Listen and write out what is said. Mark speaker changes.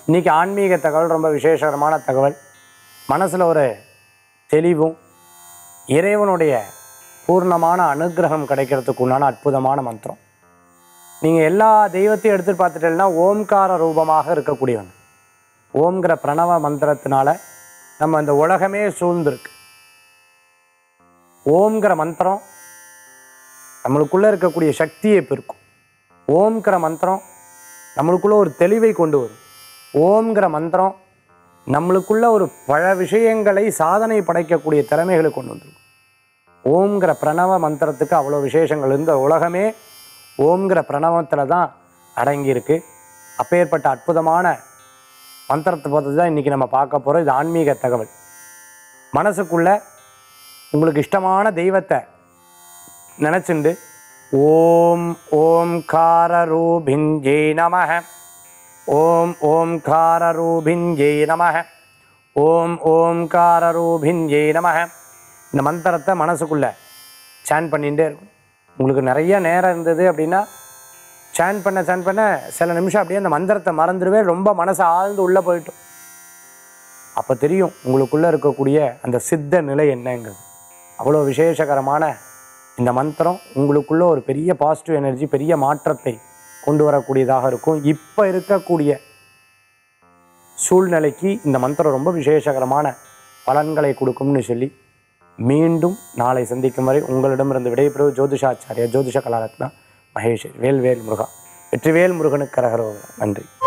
Speaker 1: இன்றைக்கி ஆன்மீக தகவல் ரொம்ப விசேஷகரமான தகவல் மனசில் ஒரு தெளிவும் இறைவனுடைய பூர்ணமான அனுக்கிரகம் கிடைக்கிறதுக்கு உண்டான அற்புதமான மந்திரம் நீங்கள் எல்லா தெய்வத்தையும் எடுத்துட்டு பார்த்துட்டீங்கன்னா ஓம்கார ரூபமாக இருக்கக்கூடியவங்க ஓம்ங்கிற பிரணவ மந்திரத்தினால நம்ம இந்த உலகமே சூழ்ந்திருக்கு ஓம்ங்கிற மந்திரம் நம்மளுக்குள்ளே இருக்கக்கூடிய சக்தியை பெருக்கும் ஓம்ங்கிற மந்திரம் நம்மளுக்குள்ள ஒரு தெளிவை கொண்டு வரும் ஓம்ங்கிற மந்திரம் நம்மளுக்குள்ள ஒரு பல விஷயங்களை சாதனை படைக்கக்கூடிய திறமைகளை கொண்டு வந்துடும் ஓம்ங்கிற பிரணவ மந்திரத்துக்கு அவ்வளோ விசேஷங்கள் இந்த உலகமே ஓம்ங்கிற பிரணவத்தில் தான் அடங்கியிருக்கு அப்பேற்பட்ட அற்புதமான மந்திரத்தை பார்த்து தான் இன்றைக்கி நம்ம பார்க்க போகிறோம் இது ஆன்மீக தகவல் மனசுக்குள்ள உங்களுக்கு இஷ்டமான தெய்வத்தை நினச்சிண்டு ஓம் ஓம்கார ரூபிஞ்சே நமக ஓம் ஓம்கார ரூபிஞ்சே நமக ஓம் ஓம்கார ரூபிஞ்சே நமக இந்த மந்திரத்தை மனசுக்குள்ள சேன் பண்ணிகிட்டே இருக்கும் உங்களுக்கு நிறைய நேரம் இருந்தது அப்படின்னா சேன் பண்ண சேன் பண்ண சில நிமிஷம் அப்படியே அந்த மந்திரத்தை மறந்துடுவே ரொம்ப மனசு ஆழ்ந்து உள்ளே போயிட்டோம் அப்போ தெரியும் உங்களுக்குள்ளே இருக்கக்கூடிய அந்த சித்த நிலை என்னங்கிறது அவ்வளோ விசேஷகரமான இந்த மந்திரம் உங்களுக்குள்ள ஒரு பெரிய பாசிட்டிவ் எனர்ஜி பெரிய மாற்றத்தை கொண்டு வரக்கூடியதாக இருக்கும் இப்போ இருக்கக்கூடிய சூழ்நிலைக்கு இந்த மந்திரம் ரொம்ப விசேஷகரமான பலன்களை கொடுக்கும்னு சொல்லி மீண்டும் நாளை சந்திக்கும் வரை உங்களிடமிருந்து விடைபெறுவது ஜோதிஷாச்சாரியா ஜோதிஷ கலாரத்னா மகேஷ் வேல்வேல் முருகா வெற்றிவேல் முருகனுக்கு கரகரோக நன்றி